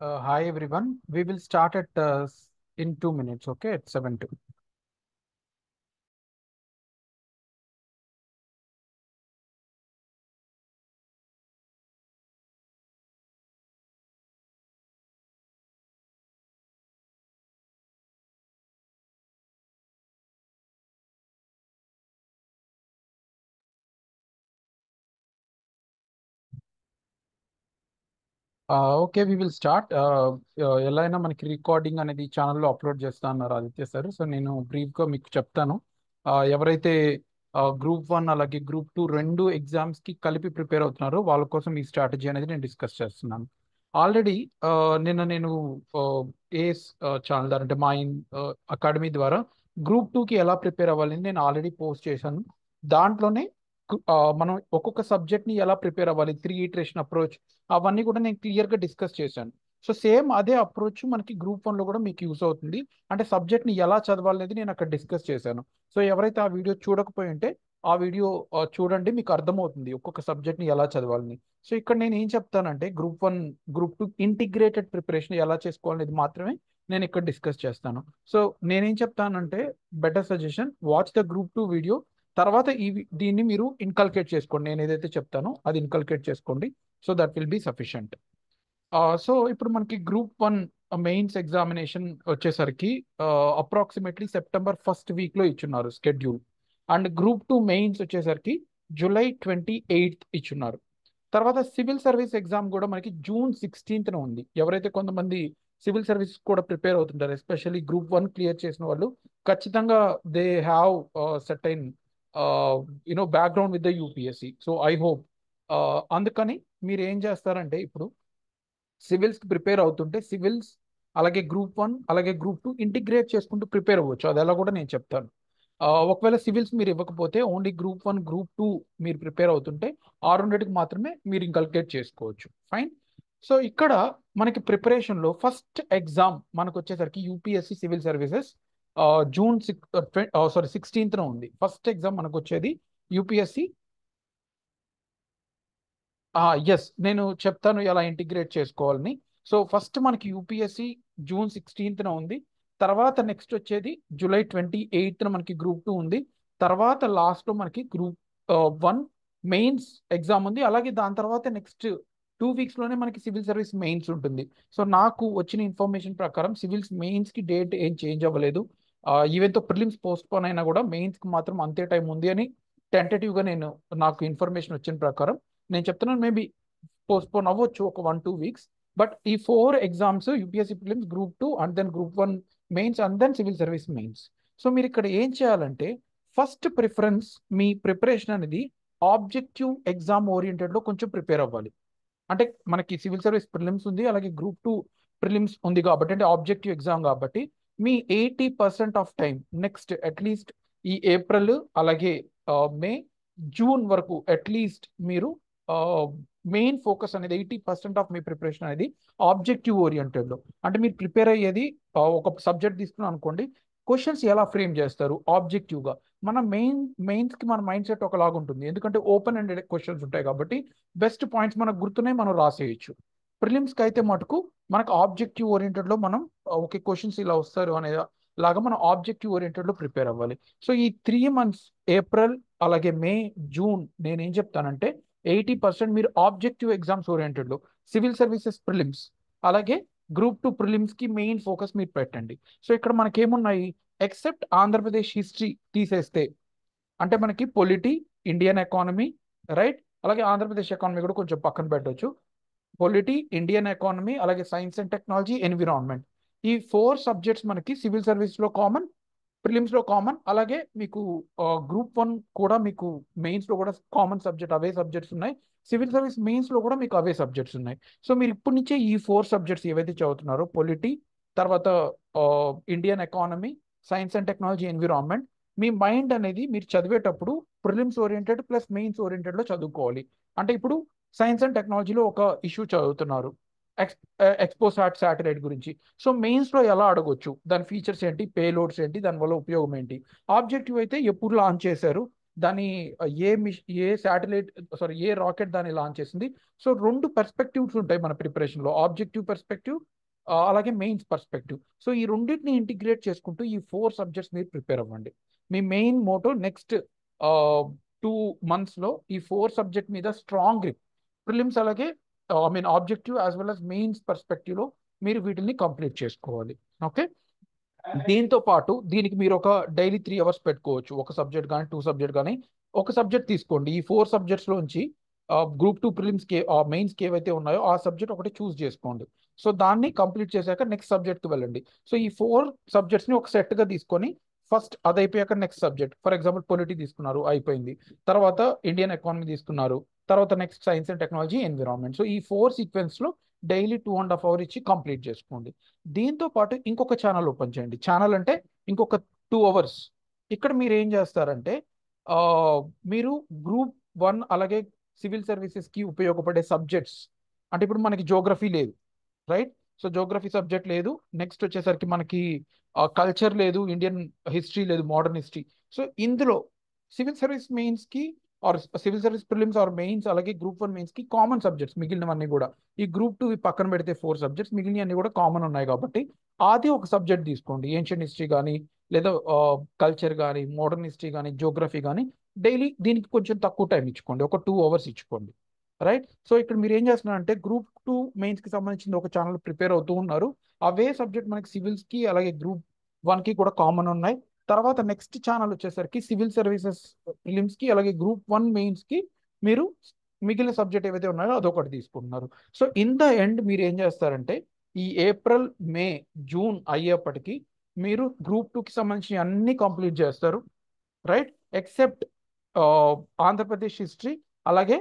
Uh, hi everyone. We will start at uh, s- in two minutes. Okay, at seven two. Okay we will start ఎలా అయినా మనకి recording అనేది ఛానల్లో upload చేస్తా అన్నారు Aditya sir so నేను బ్రీఫ్గా మీకు చెప్తాను Uh, ఎవరైతే గ్రూప్ వన్ అలాగే గ్రూప్ టూ రెండు ఎగ్జామ్స్కి కలిపి ప్రిపేర్ అవుతున్నారో వాళ్ళ కోసం ఈ స్ట్రాటజీ అనేది నేను డిస్కస్ చేస్తున్నాను ఆల్రెడీ నిన్న నేను ఏ ఛానల్ ద్వారా అంటే మా అకాడమీ ద్వారా గ్రూప్ టూకి ఎలా ప్రిపేర్ అవ్వాలని నేను ఆల్రెడీ పోస్ట్ చేశాను దాంట్లోనే కు- ఆ, మనం ఒక్కొక్క సబ్జెక్ట్ని ఎలా ప్రిపేర్ అవ్వాలి త్రీ ఇటరేషన్ అప్రోచ్ అవన్నీ కూడా నేను క్లియర్గా డిస్కస్ చేశాను సో సేమ్ అదే అప్రోచ్ మనకి గ్రూప్ వన్లో కూడా మీకు యూస్ అవుతుంది అంటే సబ్జెక్ట్ని ఎలా చదవాలి అనేది నేను అక్కడ డిస్కస్ చేశాను సో ఎవరైతే ఆ వీడియో చూడకపోయి ఉంటే ఆ వీడియో ఆ, చూడండి మీకు అర్థమవుతుంది ఒక్కొక్క సబ్జెక్ట్ని ఎలా చదవాలని సో ఇక్కడ నేను ఏం చెప్తానంటే group one group two integrated preparation ఎలా చేసుకోవాలనేది మాత్రమే నేను ఇక్కడ డిస్కస్ చేస్తాను సో నేనేం చెప్తానంటే better suggestion watch the group two video తర్వాత ఈ వి- దీన్ని మీరు ఇన్కల్కేట్ చేసుకోండి నేను ఏదైతే చెప్తానో అది ఇన్కల్కేట్ చేసుకోండి so that will be sufficient so ఇప్పుడు మనకి గ్రూప్ వన్ మెయిన్స్ ఎగ్జామినేషన్ వచ్చేసరికి అప్రాక్సిమేట్లీ సెప్టెంబర్ ఫస్ట్ వీక్లో ఇచ్చున్నారు schedule and group two mains వచ్చేసరికి జూలై ట్వంటీ ఎయిత్ ఇచ్చున్నారు తర్వాత సివిల్ సర్వీస్ ఎగ్జామ్ కూడా మనకి జూన్ సిక్స్టీన్త్న ఉంది ఎవరైతే కొంతమంది సివిల్ సర్వీస్ కూడా ప్రిపేర్ అవుతుంటారు ఎస్పెషల్లీ గ్రూప్ వన్ క్లియర్ చేసిన వాళ్ళు ఖచ్చితంగా they have certain you know background with the UPSC so I hope అందుకని మీరు ఏం చేస్తారంటే ఇప్పుడు సివిల్స్కి ప్రిపేర్ అవుతుంటే సివిల్స్ అలాగే గ్రూప్ వన్ అలాగే గ్రూప్ టూ ఇంటిగ్రేట్ చేసుకుంటూ ప్రిపేర్ అవ్వచ్చు అది ఎలా కూడా నేను చెప్తాను ఆ, ఒకవేళ సివిల్స్ మీరు ఇవ్వకపోతే only group one group two మీరు ప్రిపేర్ అవుతుంటే ఆ రెండింటికి మాత్రమే మీరు ఇంకల్కేట్ చేసుకోవచ్చు ఫైన్ సో ఇక్కడ మనకి ప్రిపరేషన్లో ఫస్ట్ ఎగ్జామ్ మనకు వచ్చేసరికి UPSC civil services June six sorry సిక్స్టీన్త్న ఉంది ఫస్ట్ ఎగ్జామ్ మనకు వచ్చేది యూపీఎస్సి ఎస్ నేను చెప్తాను ఎలా ఇంటిగ్రేట్ చేసుకోవాలని సో ఫస్ట్ మనకి యూపీఎస్సి జూన్ సిక్స్టీన్త్న ఉంది తర్వాత నెక్స్ట్ వచ్చేది జూలై ట్వంటీ ఎయిత్న మనకి గ్రూప్ టూ ఉంది తర్వాత లాస్ట్లో మనకి గ్రూప్ వన్ మెయిన్స్ ఎగ్జామ్ ఉంది అలాగే దాని తర్వాత నెక్స్ట్ టూ వీక్స్లోనే మనకి సివిల్ సర్వీస్ మెయిన్స్ ఉంటుంది సో నాకు వచ్చిన ఇన్ఫర్మేషన్ ప్రకారం సివిల్స్ మెయిన్స్కి డేట్ ఏం చేంజ్ అవ్వలేదు ఈవెన్ తో ప్రిలిమ్స్ పోస్ట్ పోన్ అయినా కూడా మెయిన్స్కి మాత్రం అంతే టైం ఉంది అని టెంటేటివ్గా నేను నాకు ఇన్ఫర్మేషన్ వచ్చిన ప్రకారం నేను చెప్తున్నాను మేబీ పోస్ట్పోన్ అవ్వచ్చు ఒక వన్ టూ వీక్స్ బట్ ఈ four exams UPSC prelims group two and then group one mains and then civil service mains so మీరు ఇక్కడ ఏం చేయాలంటే ఫస్ట్ ప్రిఫరెన్స్ మీ ప్రిపరేషన్ అనేది ఆబ్జెక్టివ్ ఎగ్జామ్ ఓరియంటెడ్లో కొంచెం ప్రిపేర్ అవ్వాలి అంటే మనకి సివిల్ సర్వీస్ ప్రిలిమ్స్ ఉంది అలాగే గ్రూప్ టూ ప్రిలిమ్స్ ఉంది కాబట్టి అంటే ఆబ్జెక్టివ్ ఎగ్జామ్ కాబట్టి మీ eighty percent of time next at least ఈ ఏప్రిల్ అలాగే మే జూన్ వరకు అట్లీస్ట్ మీరు మెయిన్ ఫోకస్ అనేది ఎయిటీ పర్సెంట్ ఆఫ్ మీ ప్రిపరేషన్ అనేది ఆబ్జెక్టివ్ ఓరియంటెడ్లో అంటే మీరు ప్రిపేర్ అయ్యేది ఆ, ఒక సబ్జెక్ట్ తీసుకున్నాం అనుకోండి క్వశ్చన్స్ ఎలా ఫ్రేమ్ చేస్తారు ఆబ్జెక్టివ్గా మన మెయిన్ మెయిన్స్కి మన మైండ్ సెట్ ఒకలాగా ఉంటుంది ఎందుకంటే ఓపెన్ ఎండెడ్ క్వశ్చన్స్ ఉంటాయి కాబట్టి బెస్ట్ పాయింట్స్ మనకు గుర్తున్నాయి మనం రాసేయచ్చు ప్రిలిమ్స్కి అయితే మటుకు మనకు ఆబ్జెక్టివ్ ఓరియంటెడ్లో మనం ఆ, ఓకే క్వశ్చన్స్ ఇలా వస్తారు అనే లాగా మనం ఆబ్జెక్టివ్ ఓరియంటెడ్లో ప్రిపేర్ అవ్వాలి సో ఈ త్రీ మంత్స్ ఏప్రిల్ అలాగే మే జూన్ నేను ఏం చెప్తానంటే ఎయిటీ పర్సెంట్ మీరు ఆబ్జెక్టివ్ ఎగ్జామ్స్ ఓరియంటెడ్లో సివిల్ సర్వీసెస్ ప్రిలిమ్స్ అలాగే గ్రూప్ టూ ప్రిలిమ్స్కి మెయిన్ ఫోకస్ మీరు పెట్టండి సో ఇక్కడ మనకి ఏమున్నాయి ఎక్సెప్ట్ ఆంధ్రప్రదేశ్ హిస్టరీ తీసేస్తే అంటే మనకి పొలిటీ ఇండియన్ ఎకానమీ రైట్ అలాగే ఆంధ్రప్రదేశ్ ఎకానమీ కూడా కొంచెం పక్కన పెట్టవచ్చు పొలిటీ ఇండియన్ ఎకానమీ అలాగే సైన్స్ అండ్ టెక్నాలజీ ఎన్విరాన్మెంట్ ఈ ఫోర్ సబ్జెక్ట్స్ మనకి సివిల్ సర్వీస్లో కామన్ ప్రిలిమ్స్లో కామన్ అలాగే మీకు గ్రూప్ వన్ కూడా మీకు మెయిన్స్లో కూడా కామన్ సబ్జెక్ట్ అవే సబ్జెక్ట్స్ ఉన్నాయి సివిల్ సర్వీస్ మెయిన్స్లో కూడా మీకు అవే సబ్జెక్ట్స్ ఉన్నాయి సో మీరు ఇప్పటి నుంచే ఈ ఫోర్ సబ్జెక్ట్స్ ఏవైతే చదువుతున్నారో పొలిటీ తర్వాత Indian economy science and technology environment మీ మైండ్ అనేది మీరు చదివేటప్పుడు ప్రిలిమ్స్ ఓరియంటెడ్ ప్లస్ మెయిన్స్ ఓరియంటెడ్లో చదువుకోవాలి అంటే ఇప్పుడు సైన్స్ అండ్ టెక్నాలజీలో ఒక ఇష్యూ చదువుతున్నారు ఎక్స్ ఎక్స్పోసాట్ శాటిలైట్ గురించి సో మెయిన్స్లో ఎలా అడగొచ్చు దాని ఫీచర్స్ ఏంటి పేలోడ్స్ ఏంటి దానివల్ల ఉపయోగం ఏంటి ఆబ్జెక్టివ్ అయితే ఎప్పుడు లాంచ్ చేశారు దాని ఏ మిష్ ఏ శాటిలైట్ సారీ ఏ రాకెట్ దాన్ని లాంచ్ చేసింది సో రెండు పర్స్పెక్టివ్స్ ఉంటాయి మన ప్రిపరేషన్లో ఆబ్జెక్టివ్ పర్స్పెక్టివ్ అలాగే మెయిన్స్ పర్స్పెక్టివ్ సో ఈ రెండింటిని ఇంటిగ్రేట్ చేసుకుంటూ ఈ ఫోర్ సబ్జెక్ట్స్ మీరు ప్రిపేర్ అవ్వండి మీ మెయిన్ మోటో నెక్స్ట్ టూ మంత్స్లో ఈ ఫోర్ సబ్జెక్ట్ మీద స్ట్రాంగ్ గ్రిప్ ప్రిలిమ్స్ అలాగే I mean objective as well as mains పర్స్పెక్టివ్లో మీరు వీటిని కంప్లీట్ చేసుకోవాలి ఓకే దీంతో పాటు దీనికి మీరు ఒక డైలీ త్రీ అవర్స్ పెట్టుకోవచ్చు ఒక సబ్జెక్ట్ కానీ టూ సబ్జెక్ట్ కానీ ఒక సబ్జెక్ట్ తీసుకోండి ఈ ఫోర్ సబ్జెక్ట్స్లోంచి గ్రూప్ టూ ప్రిలిమ్స్కి మెయిన్స్కి ఏవైతే ఉన్నాయో ఆ సబ్జెక్ట్ ఒకటి చూస్ చేసుకోండి సో దాన్ని కంప్లీట్ చేశాక నెక్స్ట్ సబ్జెక్ట్కి వెళ్ళండి సో ఈ ఫోర్ సబ్జెక్ట్స్ని ఒక సెట్గా తీసుకొని ఫస్ట్ అది అయిపోయాక next subject for example polity తీసుకున్నారు అయిపోయింది తర్వాత ఇండియన్ ఎకానమీ తీసుకున్నారు తర్వాత next science and technology environment so ఈ ఫోర్ సీక్వెన్స్లో daily two and half hour ఇచ్చి కంప్లీట్ చేసుకోండి దీంతో పాటు ఇంకొక ఛానల్ ఓపెన్ చేయండి ఛానల్ అంటే ఇంకొక టూ అవర్స్ ఇక్కడ మీరు ఏం చేస్తారంటే మీరు గ్రూప్ వన్ అలాగే సివిల్ సర్వీసెస్కి ఉపయోగపడే సబ్జెక్ట్స్ అంటే ఇప్పుడు మనకి జోగ్రఫీ లేదు రైట్ సో జోగ్రఫీ సబ్జెక్ట్ లేదు నెక్స్ట్ వచ్చేసరికి మనకి కల్చర్ లేదు ఇండియన్ హిస్టరీ లేదు మోడర్న్ హిస్టరీ సో ఇందులో సివిల్ సర్వీస్ మెయిన్స్కి or civil service prelims or mains అలాగే గ్రూప్ వన్ మెయిన్స్కి కామన్ సబ్జెక్ట్స్ మిగిలినవన్నీ కూడా ఈ గ్రూప్ టూ పక్కన పెడితే ఫోర్ సబ్జెక్ట్స్ మిగిలినవన్నీ కూడా కామన్ ఉన్నాయి కాబట్టి అది ఒక సబ్జెక్ట్ తీసుకోండి ఏన్షియన్ హిస్టరీ కానీ లేదా కల్చర్ కానీ మోడర్న్ హిస్టరీ కానీ జోగ్రఫీ కానీ డైలీ దీనికి కొంచెం తక్కువ టైం ఇచ్చుకోండి ఒక టూ అవర్స్ ఇచ్చుకోండి రైట్ సో ఇక్కడ మీరు ఏం చేస్తున్నారంటే గ్రూప్ టూ మెయిన్స్కి సంబంధించిన ఒక ఛానల్ ప్రిపేర్ అవుతూ ఉన్నారు అవే సబ్జెక్ట్ మనకి సివిల్స్కి అలాగే గ్రూప్ వన్కి కూడా కామన్ ఉన్నాయి తర్వాత నెక్స్ట్ ఛానల్ వచ్చేసరికి సివిల్ సర్వీసెస్ ఫిలిమ్స్కి అలాగే గ్రూప్ వన్ మెయిన్స్కి మీరు మిగిలిన సబ్జెక్ట్ ఏవైతే ఉన్నాయో అదొకటి తీసుకుంటున్నారు సో ఇన్ ద ఎండ్ మీరు ఏం చేస్తారంటే ఈ ఏప్రిల్ మే జూన్ అయ్యేప్పటికీ మీరు గ్రూప్ టూకి సంబంధించి అన్ని కంప్లీట్ చేస్తారు రైట్ ఎక్సెప్ట్ ఆంధ్రప్రదేశ్ హిస్టరీ అలాగే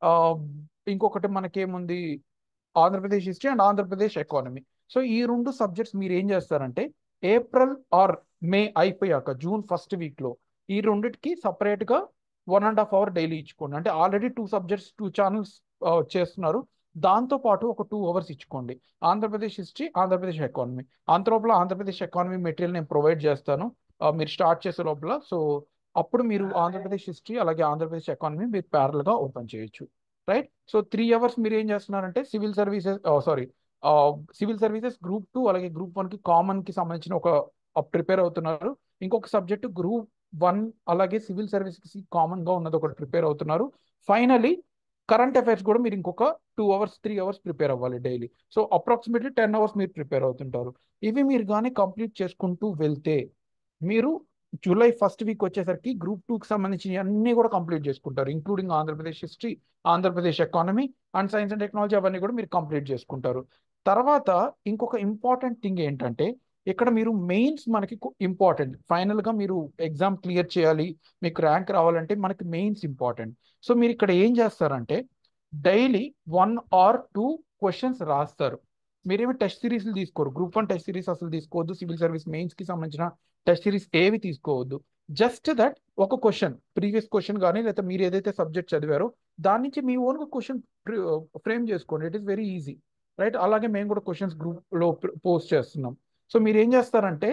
ఇంకొకటి మనకేముంది Andhra Pradesh history and Andhra Pradesh economy so ఈ రెండు సబ్జెక్ట్స్ మీరు ఏం చేస్తారంటే ఏప్రిల్ ఆర్ మే అయిపోయాక జూన్ ఫస్ట్ వీక్లో ఈ రెండిటికి సపరేట్గా one and half hour daily ఇచ్చుకోండి అంటే already two subjects two channels చేస్తున్నారు దాంతో పాటు ఒక టూ అవర్స్ ఇచ్చుకోండి ఆంధ్రప్రదేశ్ హిస్టరీ ఆంధ్రప్రదేశ్ ఎకానమీ అంత లోపల ఆంధ్రప్రదేశ్ ఎకానమీ మెటీరియల్ నేను ప్రొవైడ్ చేస్తాను మీరు స్టార్ట్ చేసే లోపల సో అప్పుడు మీరు ఆంధ్రప్రదేశ్ హిస్టరీ అలాగే ఆంధ్రప్రదేశ్ ఎకానమీ మీరు ప్యారల్గా ఓపెన్ చేయొచ్చు రైట్ సో త్రీ అవర్స్ మీరు ఏం చేస్తున్నారంటే civil services sorry civil services group two అలాగే గ్రూప్ వన్కి కామన్కి సంబంధించిన ఒక ప్రిపేర్ అవుతున్నారు ఇంకొక సబ్జెక్ట్ గ్రూప్ వన్ అలాగే సివిల్ సర్వీస్కి కామన్గా ఉన్నది ఒకటి ప్రిపేర్ అవుతున్నారు ఫైనలీ కరెంట్ అఫైర్స్ కూడా మీరు ఇంకొక two hours three hours prepare అవ్వాలి daily so approximately ten hours మీరు ప్రిపేర్ అవుతుంటారు ఇవి మీరు కానీ కంప్లీట్ చేసుకుంటూ వెళ్తే మీరు జూలై ఫస్ట్ వీక్ వచ్చేసరికి గ్రూప్ టూకి సంబంధించిన అన్ని కూడా కంప్లీట్ చేసుకుంటారు including Andhra Pradesh history Andhra Pradesh economy and science and technology అవన్నీ కూడా మీరు కంప్లీట్ చేసుకుంటారు తర్వాత ఇంకొక ఇంపార్టెంట్ థింగ్ ఏంటంటే ఇక్కడ మీరు మెయిన్స్ మనకి ఇంపార్టెంట్ ఫైనల్గా మీరు ఎగ్జామ్ క్లియర్ చేయాలి మీకు ర్యాంక్ రావాలంటే మనకి మెయిన్స్ ఇంపార్టెంట్ సో మీరు ఇక్కడ ఏం చేస్తారంటే daily one or two questions రాస్తారు మీరేమి టెస్ట్ సిరీస్లు తీసుకోరు గ్రూప్ వన్ టెస్ట్ సిరీస్ అసలు తీసుకోవద్దు సివిల్ సర్వీస్ మెయిన్స్కి సంబంధించిన టెస్ట్ సిరీస్ ఏవి తీసుకోవద్దు జస్ట్ దట్ ఒక క్వశ్చన్ ప్రీవియస్ క్వశ్చన్ కానీ లేదా మీరు ఏదైతే సబ్జెక్ట్ చదివారో దాని నుంచి మీ ఓన్గా క్వశ్చన్ ఫ్రేమ్ చేసుకోండి it is very easy right అలాగే మేము కూడా క్వశ్చన్స్ గ్రూప్లో పోస్ట్ చేస్తున్నాం సో మీరు ఏం చేస్తారంటే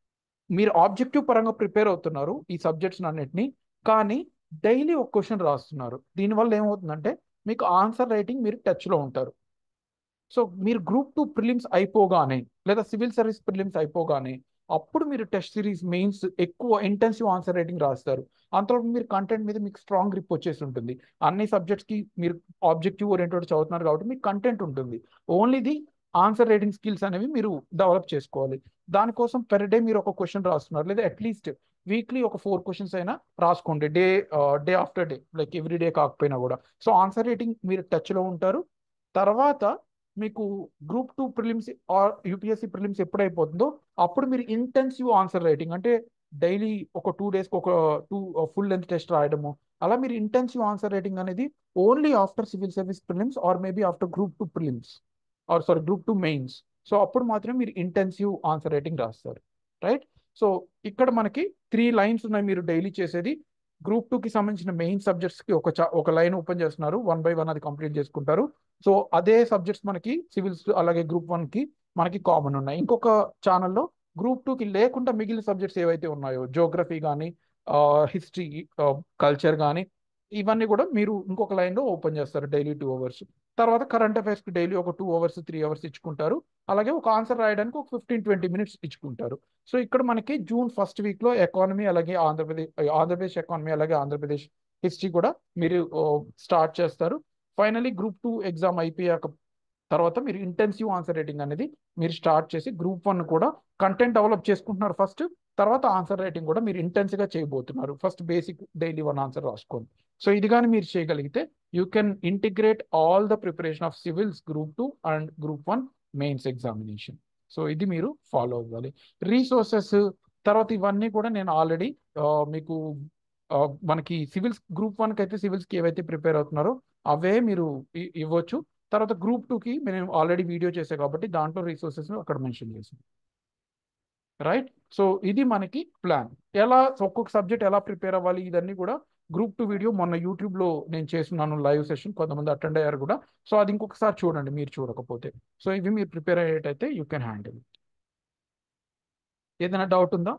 మీరు ఆబ్జెక్టివ్ పరంగా ప్రిపేర్ అవుతున్నారు ఈ సబ్జెక్ట్స్ అన్నిటిని కానీ డైలీ ఒక క్వశ్చన్ రాస్తున్నారు దీనివల్ల ఏమవుతుందంటే మీకు ఆన్సర్ రైటింగ్ మీరు టచ్లో ఉంటారు సో మీరు గ్రూప్ టూ ప్రిలిమ్స్ అయిపోగానే లేదా సివిల్ సర్వీస్ ప్రిలిమ్స్ అయిపోగానే అప్పుడు మీరు టెస్ట్ సిరీస్ మెయిన్స్ ఎక్కువ ఇంటెన్సివ్ ఆన్సర్ రైటింగ్ రాస్తారు అంతలో మీరు కంటెంట్ మీద మీకు స్ట్రాంగ్ గ్రిప్ వచ్చేసి ఉంటుంది అన్ని సబ్జెక్ట్స్కి మీరు ఆబ్జెక్టివ్ ఓరియంటెడ్ చదువుతున్నారు కాబట్టి మీకు కంటెంట్ ఉంటుంది only the answer writing skills అనేవి మీరు డెవలప్ చేసుకోవాలి దానికోసం పెర్ డే మీరు ఒక క్వశ్చన్ రాస్తున్నారు లేదా అట్లీస్ట్ వీక్లీ ఒక ఫోర్ క్వశ్చన్స్ అయినా రాసుకోండి day day after day like every day కాకపోయినా కూడా సో ఆన్సర్ రైటింగ్ మీరు టచ్లో ఉంటారు తర్వాత మీకు group two prelims or UPSC prelims ఎప్పుడైపోతుందో అప్పుడు మీరు ఇంటెన్సివ్ ఆన్సర్ రైటింగ్ అంటే డైలీ ఒక టూ డేస్కి ఒక టూ ఫుల్ లెంత్ టెస్ట్ రాయడము అలా మీరు ఇంటెన్సివ్ ఆన్సర్ రైటింగ్ అనేది only after civil service prelims or maybe after group two prelims or sorry group two mains so అప్పుడు మాత్రమే మీరు ఇంటెన్సివ్ ఆన్సర్ రైటింగ్ రాస్తారు రైట్ సో ఇక్కడ మనకి త్రీ లైన్స్ ఉన్నాయి మీరు డైలీ చేసేది గ్రూప్ టూకి సంబంధించిన మెయిన్ సబ్జెక్ట్స్కి ఒక ఒక లైన్ ఓపెన్ చేస్తున్నారు వన్ బై వన్ అది కంప్లీట్ చేసుకుంటారు సో అదే సబ్జెక్ట్స్ మనకి సివిల్స్ అలాగే గ్రూప్ వన్కి మనకి కామన్ ఉన్నాయి ఇంకొక ఛానల్లో గ్రూప్ టూకి లేకుండా మిగిలిన సబ్జెక్ట్స్ ఏవైతే ఉన్నాయో జోగ్రఫీ కానీ హిస్టరీ కల్చర్ కానీ ఇవన్నీ కూడా మీరు ఇంకొక లైన్లో ఓపెన్ చేస్తారు డైలీ టూ అవర్స్ తర్వాత కరెంట్ అఫైర్స్కి డైలీ ఒక టూ అవర్స్ త్రీ అవర్స్ ఇచ్చుకుంటారు అలాగే ఒక ఆన్సర్ రాయడానికి ఒక ఫిఫ్టీన్ ట్వంటీ మినిట్స్ ఇచ్చుకుంటారు సో ఇక్కడ మనకి జూన్ ఫస్ట్ వీక్లో ఎకానమీ అలాగే ఆంధ్రప్రదేశ్ ఆంధ్రప్రదేశ్ ఎకానమీ అలాగే ఆంధ్రప్రదేశ్ హిస్టరీ కూడా మీరు స్టార్ట్ చేస్తారు ఫైనలీ గ్రూప్ టూ ఎగ్జామ్ అయిపోయాక తర్వాత మీరు ఇంటెన్సివ్ ఆన్సర్ రైటింగ్ అనేది మీరు స్టార్ట్ చేసి గ్రూప్ వన్ కూడా కంటెంట్ డెవలప్ చేసుకుంటున్నారు ఫస్ట్ తర్వాత ఆన్సర్ రైటింగ్ కూడా మీరు ఇంటెన్స్గా చేయబోతున్నారు first basic daily one answer రాసుకోండి సో ఇది కానీ మీరు చేయగలిగితే you can integrate all the preparation of civils group two and group one mains examination so ఇది మీరు ఫాలో అవ్వాలి రీసోర్సెస్ తర్వాత ఇవన్నీ కూడా నేను ఆల్రెడీ మీకు ఆ, మనకి సివిల్స్ గ్రూప్ వన్కి అయితే సివిల్స్కి ఏవైతే ప్రిపేర్ అవుతున్నారో అవే మీరు ఇ- ఇవ్వచ్చు తర్వాత గ్రూప్ టూకి నేను ఆల్రెడీ వీడియో చేశాను కాబట్టి దాంట్లో రీసోర్సెస్ అక్కడ మెన్షన్ చేశాను రైట్ సో ఇది మనకి ప్లాన్ ఎలా ఒక్కొక్క సబ్జెక్ట్ ఎలా ప్రిపేర్ అవ్వాలి ఇదన్నీ కూడా గ్రూప్ టూ వీడియో మొన్న యూట్యూబ్లో నేను చేస్తున్నాను లైవ్ సెషన్ కొంతమంది అటెండ్ అయ్యారు కూడా సో అది ఇంకొకసారి చూడండి మీరు చూడకపోతే సో ఇవి మీరు ప్రిపేర్ అయ్యేటైతే యూ కెన్ హ్యాండిల్ ఏదైనా డౌట్ ఉందా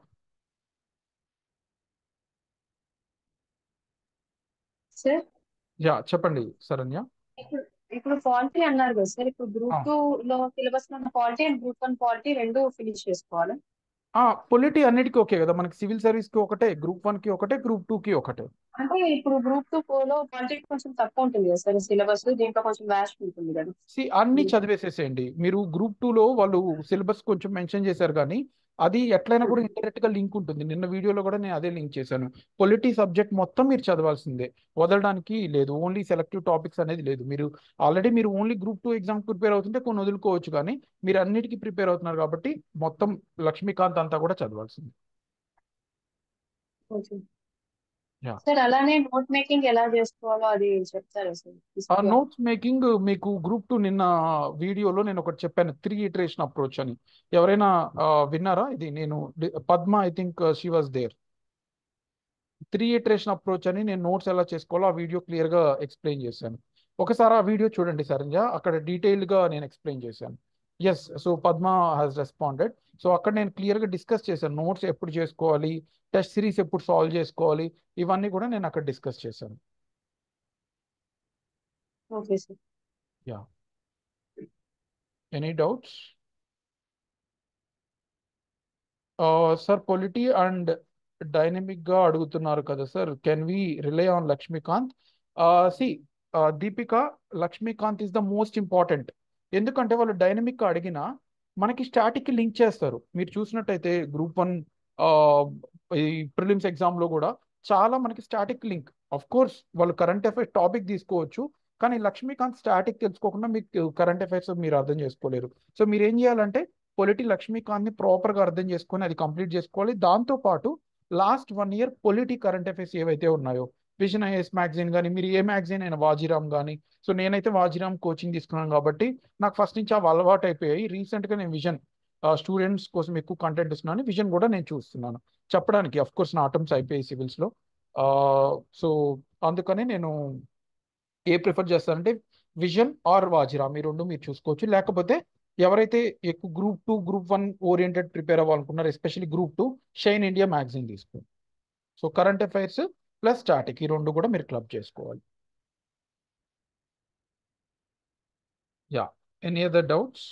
సార్ యా చెప్పండి శరణ్య ఇప్పుడు ఇప్పుడు పాలిటీ అన్నారు కదా సార్ ఇప్పుడు ఆ. గ్రూప్ టూ లో సిలబస్ లో ఉన్న polity and group one polity రెండు ఫినిష్ చేసుకోవాలి ఆ పొలిటీ అన్నిటికీ ఓకే కదా మనకి సివిల్ సర్వీస్కి ఒకటే గ్రూప్ వన్కి ఒకటే గ్రూప్ టూకి ఒకటే అంటే ఇప్పుడు గ్రూప్ టూ లో పాలిటీ కొంచెం తక్కువ ఉంటుంది కదా సార్ సిలబస్ దీంట్లో కొంచెం వ్యాస్ట్ ఉంటుంది కదా సి అన్ని చదివేసేసేయండి మీరు గ్రూప్ టూలో వాళ్ళు సిలబస్ కొంచెం మెన్షన్ చేశారు కానీ అది ఎట్లయినా కూడా ఇండైరెక్ట్ గా లింక్ ఉంటుంది నిన్న వీడియోలో కూడా నేను అదే లింక్ చేశాను పొలిటీ సబ్జెక్ట్ మొత్తం మీరు చదవాల్సిందే వదలడానికి లేదు ఓన్లీ సెలెక్టివ్ టాపిక్స్ అనేది లేదు మీరు ఆల్రెడీ మీరు only group two exam prepare అవుతుంటే కొన్ని వదులుకోవచ్చు కానీ మీరు అన్నిటికీ ప్రిపేర్ అవుతున్నారు కాబట్టి మొత్తం లక్ష్మీకాంత్ అంతా కూడా చదవాల్సిందే ఓకే Yeah. సార్ అలానే నోట్ మేకింగ్ ఎలా చేసుకోవాలో అది చెప్తారా ఆ సార్ నోట్స్ మేకింగ్ మీకు గ్రూప్ టూ నిన్న వీడియోలో నేను ఒకటి చెప్పాను త్రీ ఇటరేషన్ అప్రోచ్ అని ఎవరైనా ఆ, విన్నారా ఇది నేను డి- Padma I think she was there three iteration approach అని నేను నోట్స్ ఎలా చేసుకోవాలో ఆ వీడియో క్లియర్ గా ఎక్స్ప్లెయిన్ చేశాను ఒకసారి ఆ వీడియో చూడండి సరంజ అక్కడ డీటెయిల్డ్ గా నేను ఎక్స్ప్లెయిన్ చేశాను yes so Padma has responded so అక్కడ నేను క్లియర్ గా డిస్కస్ చేశాను నోట్స్ ఎప్పుడు చేసుకోవాలి టెస్ట్ సిరీస్ ఎప్పుడు సాల్వ్ చేసుకోవాలి ఇవన్నీ కూడా నేను అక్కడ డిస్కస్ చేశాను okay sir yeah any doubts sir polity and dynamic గా అడుగుతున్నారు కదా sir can we rely on Laxmikanth see Deepika Laxmikanth is the most important ఎందుకంటే వాళ్ళు డైనమిక్ గా అడిగినా మనకి స్టాటిక్ కి లింక్ చేస్తారు మీరు చూసినట్టయితే గ్రూప్ వన్ ఈ ప్రిలిమ్స్ ఎగ్జామ్ లో కూడా చాలా మనకి స్టాటిక్ లింక్ అఫ్ కోర్స్ వాళ్ళు కరెంట్ అఫైర్స్ టాపిక్ తీసుకోవచ్చు కానీ లక్ష్మీకాంత్ స్టాటిక్ తెలుసుకోకుండా మీకు కరెంట్ అఫైర్స్ మీరు అర్థం చేసుకోలేరు సో మీరు ఏం చేయాలంటే పొలిటీ లక్ష్మీకాంత్ ని ప్రాపర్ గా అర్థం చేసుకొని అది కంప్లీట్ చేసుకోవాలి దాంతో పాటు last one year polity current affairs ఏవైతే ఉన్నాయో విజన్ ఐఎస్ మ్యాగజైన్ కానీ మీరు ఏ మ్యాగజైన్ అయినా వాజీరామ్ కానీ సో నేనైతే వాజీరామ్ కోచింగ్ తీసుకున్నాను కాబట్టి నాకు ఫస్ట్ నుంచి అవి అలవాటు అయిపోయాయి రీసెంట్ గా నేను విజన్ స్టూడెంట్స్ కోసం ఎక్కువ కంటెంట్ ఇస్తున్నాను విజన్ కూడా నేను చూస్తున్నాను చెప్పడానికి అఫ్ కోర్స్ నా అటెంప్ట్స్ అయిపోయాయి సివిల్స్ లో సో అందుకని నేను ఏ ప్రిఫర్ చేస్తానంటే విజన్ ఆర్ వాజిరామ్ ఈ రెండు మీరు చూసుకోవచ్చు లేకపోతే ఎవరైతే ఎక్కువ group two group one oriented prepare అవ్వాలనుకున్నారు especially group two Shine India magazine తీసుకోండి so current affairs plus static ఈ రెండు కూడా మీరు క్లబ్ చేసుకోవాలి యా ఎనీ అదర్ డౌట్స్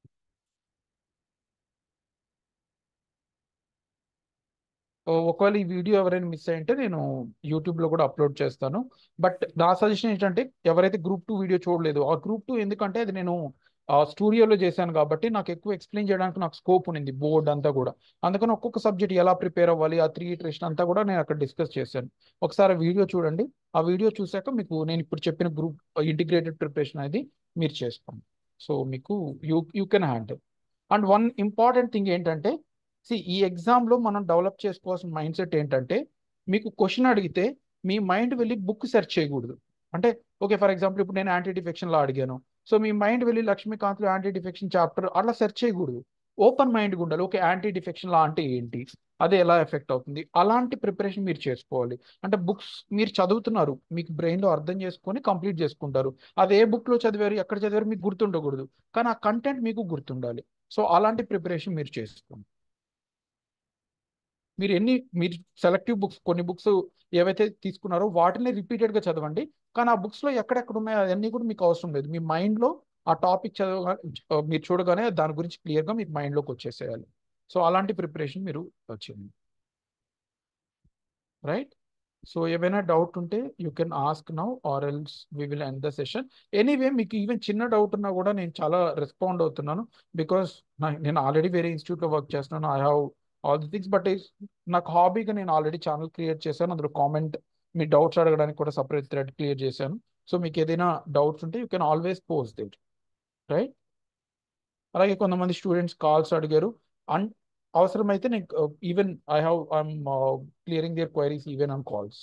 ఒకవేళ ఈ వీడియో ఎవరైనా మిస్ అయ్యింటే నేను యూట్యూబ్లో కూడా అప్లోడ్ చేస్తాను బట్ నా సజెషన్ ఏంటంటే ఎవరైతే గ్రూప్ టూ వీడియో చూడలేదు ఆ గ్రూప్ టూ ఎందుకంటే అది నేను స్టూడియోలో చేశాను కాబట్టి నాకు ఎక్కువ ఎక్స్ప్లెయిన్ చేయడానికి నాకు స్కోప్ ఉంది బోర్డ్ అంతా కూడా అందుకని ఒక్కొక్క సబ్జెక్ట్ ఎలా ప్రిపేర్ అవ్వాలి ఆ త్రీ ఇటరేషన్ అంతా కూడా నేను అక్కడ డిస్కస్ చేశాను ఒకసారి వీడియో చూడండి ఆ వీడియో చూశాక మీకు నేను ఇప్పుడు చెప్పిన గ్రూప్ ఇంటిగ్రేటెడ్ ప్రిపరేషన్ అనేది మీరు చేసుకోండి సో మీకు you you can handle and one important thing ఏంటంటే సి ఈ ఎగ్జామ్లో మనం డెవలప్ చేసుకోవాల్సిన మైండ్ సెట్ ఏంటంటే మీకు క్వశ్చన్ అడిగితే మీ మైండ్ వెళ్ళి బుక్ సెర్చ్ చేయకూడదు అంటే ఓకే ఫర్ ఎగ్జాంపుల్ ఇప్పుడు నేను యాంటీ డిఫెక్షన్లో అడిగాను సో మీ మైండ్ వెళ్ళి లక్ష్మీకాంత్లో యాంటీ డిఫెక్షన్ చాప్టర్ అట్లా సెర్చ్ చేయకూడదు ఓపెన్ మైండ్గా ఉండాలి ఓకే యాంటీ డిఫెక్షన్ లా అంటే ఏంటి అదే ఎలా ఎఫెక్ట్ అవుతుంది అలాంటి ప్రిపరేషన్ మీరు చేసుకోవాలి అంటే బుక్స్ మీరు చదువుతున్నారు మీకు బ్రెయిన్లో అర్థం చేసుకొని కంప్లీట్ చేసుకుంటారు అది ఏ బుక్లో చదివారు ఎక్కడ చదివారు మీకు గుర్తుండకూడదు కానీ ఆ కంటెంట్ మీకు గుర్తుండాలి సో అలాంటి ప్రిపరేషన్ మీరు చేసుకోండి మీరు ఎన్ని మీరు సెలెక్టివ్ బుక్స్ కొన్ని బుక్స్ ఏవైతే తీసుకున్నారో వాటిని రిపీటెడ్గా చదవండి కానీ ఆ బుక్స్లో ఎక్కడెక్కడ ఉన్నాయో అవన్నీ కూడా మీకు అవసరం లేదు మీ మైండ్లో ఆ టాపిక్ చదవగా మీరు చూడగానే దాని గురించి క్లియర్గా మీకు మైండ్లోకి వచ్చేసేయాలి సో అలాంటి ప్రిపరేషన్ మీరు వచ్చింది రైట్ సో ఏమైనా డౌట్ ఉంటే you can ask now or else we will end the session anyway మీకు ఈవెన్ చిన్న డౌట్ ఉన్నా కూడా నేను చాలా రెస్పాండ్ అవుతున్నాను బికాస్ నేను ఆల్రెడీ వేరే ఇన్స్టిట్యూట్లో వర్క్ చేస్తున్నాను I have all the things but నాకు హాబీగా నేను ఆల్రెడీ ఛానల్ క్రియేట్ చేశాను అందులో కామెంట్ మీ డౌట్స్ అడగడానికి కూడా సపరేట్ థ్రెడ్ క్లియర్ చేశాను సో మీకు ఏదైనా డౌట్స్ ఉంటే you can always post that right అలాగే కొంతమంది స్టూడెంట్స్ కాల్స్ అడిగారు అండ్ అవసరమైతే నేను even I have I'm clearing their queries even on calls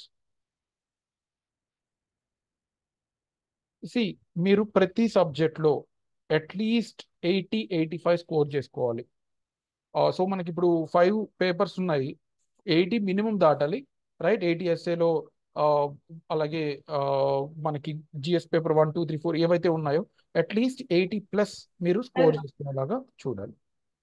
see మీరు ప్రతి సబ్జెక్ట్లో at least eighty eighty five score చేసుకోవాలి సో మనకి ఇప్పుడు ఫైవ్ పేపర్స్ ఉన్నాయి ఎయిటీ మినిమం దాటాలి రైట్ ఎయిటీ ఎస్ఏలో అలాగే మనకి GS paper one two three four ఏవైతే ఉన్నాయో అట్లీస్ట్ ఎయిటీ ప్లస్ మీరు స్కోర్ చేసుకునేలాగా చూడాలి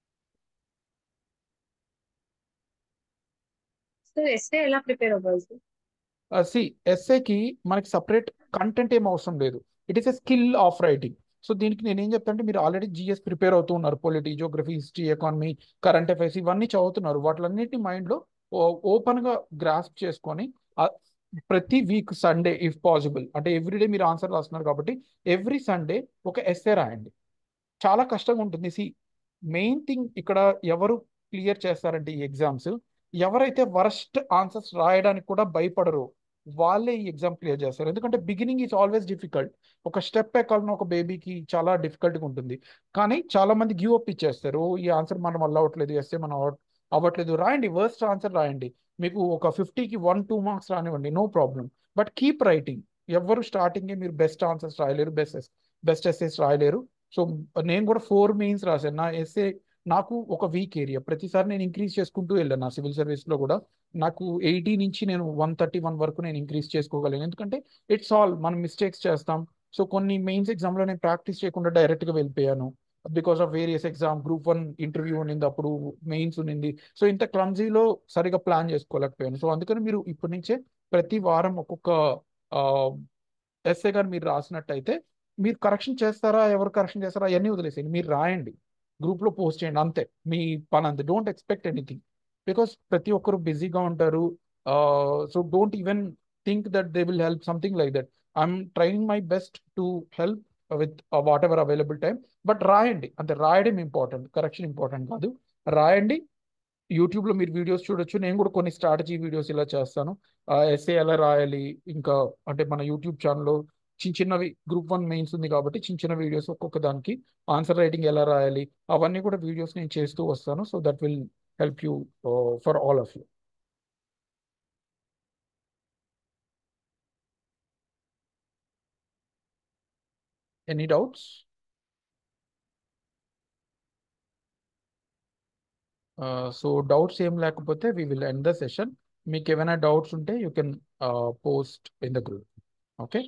సో ఎస్ఏ ఎలా ప్రిపేర్ అవ్వాలి సార్ సి ఎస్ఏకి మనకి సపరేట్ కంటెంట్ ఏం అవసరం లేదు it is a skill of writing so దీనికి నేను ఏం చెప్తానంటే మీరు ఆల్రెడీ జిఎస్ ప్రిపేర్ అవుతూ ఉన్నారు polity geography history economy current affairs ఇవన్నీ చదువుతున్నారు వాటిలన్నింటినీ మైండ్లో ఓపెన్గా గ్రాస్ప్ చేసుకొని ప్రతి వీక్ సండే ఇఫ్ పాసిబుల్ అంటే ఎవ్రీడే మీరు ఆన్సర్ రాస్తున్నారు కాబట్టి ఎవ్రీ సండే ఒక ఎస్ఏ రాయండి చాలా కష్టంగా ఉంటుంది సి మెయిన్ థింగ్ ఇక్కడ ఎవరు క్లియర్ చేస్తారంటే ఈ ఎగ్జామ్స్ ఎవరైతే వరస్ట్ ఆన్సర్స్ రాయడానికి కూడా భయపడరు వాళ్ళే ఈ ఎగ్జామ్ క్లియర్ చేస్తారు ఎందుకంటే బిగినింగ్ ఈజ్ ఆల్వేస్ డిఫికల్ట్ ఒక స్టెప్ ఎక్కాలన్న ఒక బేబీకి చాలా డిఫికల్ట్గా ఉంటుంది కానీ చాలా మంది గివ్ అప్ ఇచ్చేస్తారు ఈ ఆన్సర్ మనం వల్ల అవ్వట్లేదు ఎస్ఏ మనం అవ్వట్లేదు రాయండి వర్స్ట్ ఆన్సర్ రాయండి మీకు ఒక ఫిఫ్టీకి వన్ టూ మార్క్స్ రానివ్వండి no problem but keep writing ఎవరు స్టార్టింగే మీరు బెస్ట్ ఆన్సర్స్ రాయలేరు బెస్ట్ బెస్ట్ ఎస్ఏస్ రాయలేరు సో నేను కూడా ఫోర్ మెయిన్స్ రాశాను నా ఎస్ఏ నాకు ఒక వీక్ ఏరియా ప్రతిసారి నేను ఇంక్రీజ్ చేసుకుంటూ వెళ్ళాను నా సివిల్ సర్వీస్లో కూడా నాకు ఎయిటీ నుంచి నేను వన్ థర్టీ వన్ వరకు నేను ఇంక్రీజ్ చేసుకోగలను ఎందుకంటే ఇట్స్ ఆల్ మనం మిస్టేక్స్ చేస్తాం సో కొన్ని మెయిన్స్ ఎగ్జామ్లో నేను ప్రాక్టీస్ చేయకుండా డైరెక్ట్గా వెళ్ళిపోయాను because of various exam group one interview ఉన్నింది అప్పుడు మెయిన్స్ ఉన్నింది సో ఇంత క్లమ్జీలో సరిగా ప్లాన్ చేసుకోలేకపోయాను సో అందుకని మీరు ఇప్పటి నుంచే ప్రతి వారం ఒక్కొక్క ఎస్ఏ గారు మీరు రాసినట్టయితే మీరు కరెక్షన్ చేస్తారా ఎవరు కరెక్షన్ చేస్తారా అవన్నీ వదిలేసేయండి మీరు రాయండి గ్రూప్లో పోస్ట్ చేయండి అంతే మీ పని అంతే డోంట్ ఎక్స్పెక్ట్ ఎనీథింగ్ బికాస్ ప్రతి ఒక్కరు బిజీగా ఉంటారు so don't even think that they will help something like that I'm trying my best to help with whatever available time but రాయండి అంటే రాయడం ఇంపార్టెంట్ కరెక్షన్ ఇంపార్టెంట్ కాదు రాయండి యూట్యూబ్లో మీరు వీడియోస్ చూడొచ్చు నేను కూడా కొన్ని స్ట్రాటజీ వీడియోస్ ఇలా చేస్తాను ఎస్ఏ ఎలా రాయాలి ఇంకా అంటే మన యూట్యూబ్ ఛానల్లో చిన్న చిన్నవి గ్రూప్ వన్ మెయిన్స్ ఉంది కాబట్టి చిన్న చిన్న వీడియోస్ ఒక్కొక్క దానికి ఆన్సర్ రైటింగ్ ఎలా రాయాలి అవన్నీ కూడా వీడియోస్ నేను చేస్తూ వస్తాను so that will help you for all of you any doubts so doubts ఏం లేకపోతే we will end the session మీకు ఏమైనా డౌట్స్ ఉంటే you can post in the group okay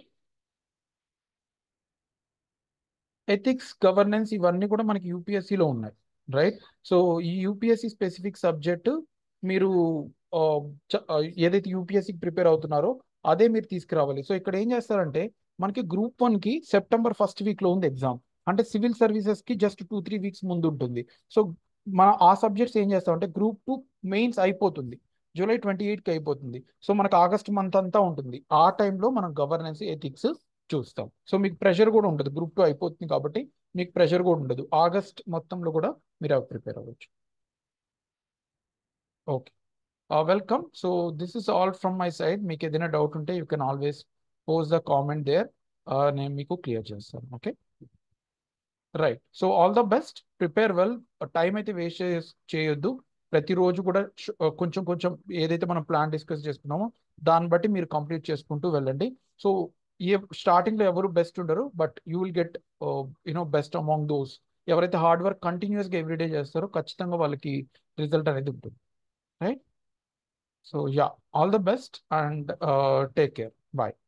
ethics governance ఇవన్నీ కూడా మనకి యూపీఎస్సీలో ఉన్నాయి రైట్ సో ఈ యూపీఎస్సీ స్పెసిఫిక్ సబ్జెక్ట్ మీరు ఏదైతే యూపీఎస్సీకి ప్రిపేర్ అవుతున్నారో అదే మీరు తీసుకురావాలి సో ఇక్కడ ఏం చేస్తారంటే మనకి గ్రూప్ వన్కి సెప్టెంబర్ ఫస్ట్ వీక్లో ఉంది ఎగ్జామ్ అంటే సివిల్ సర్వీసెస్కి జస్ట్ టూ త్రీ వీక్స్ ముందు ఉంటుంది సో మన ఆ సబ్జెక్ట్స్ ఏం చేస్తామంటే గ్రూప్ టూ మెయిన్స్ అయిపోతుంది జూలై ట్వంటీ ఎయిట్కి అయిపోతుంది సో మనకు ఆగస్ట్ మంత్ అంతా ఉంటుంది ఆ టైంలో మనం గవర్నెన్స్ ఎథిక్స్ చూస్తాం సో మీకు ప్రెషర్ కూడా ఉండదు గ్రూప్ టూ అయిపోతుంది కాబట్టి మీకు ప్రెషర్ కూడా ఉండదు ఆగస్ట్ మొత్తంలో కూడా మీరు అవి ప్రిపేర్ అవ్వచ్చు okay welcome so this is all from my side మీకు ఏదైనా డౌట్ ఉంటే you can always post the comment there నేను మీకు క్లియర్ చేస్తాను okay right so all the best prepare well time అయితే వేస్ట్ చేయొద్దు ప్రతిరోజు కూడా కొంచెం కొంచెం ఏదైతే మనం ప్లాన్ డిస్కస్ చేసుకున్నామో దాన్ని బట్టి మీరు కంప్లీట్ చేసుకుంటూ వెళ్ళండి సో ఏ స్టార్టింగ్లో ఎవరు బెస్ట్ ఉండరు but you will get you know best among those ఎవరైతే హార్డ్ వర్క్ కంటిన్యూస్గా ఎవ్రీడే చేస్తారో ఖచ్చితంగా వాళ్ళకి రిజల్ట్ అనేది ఉంటుంది right so yeah all the best and take care bye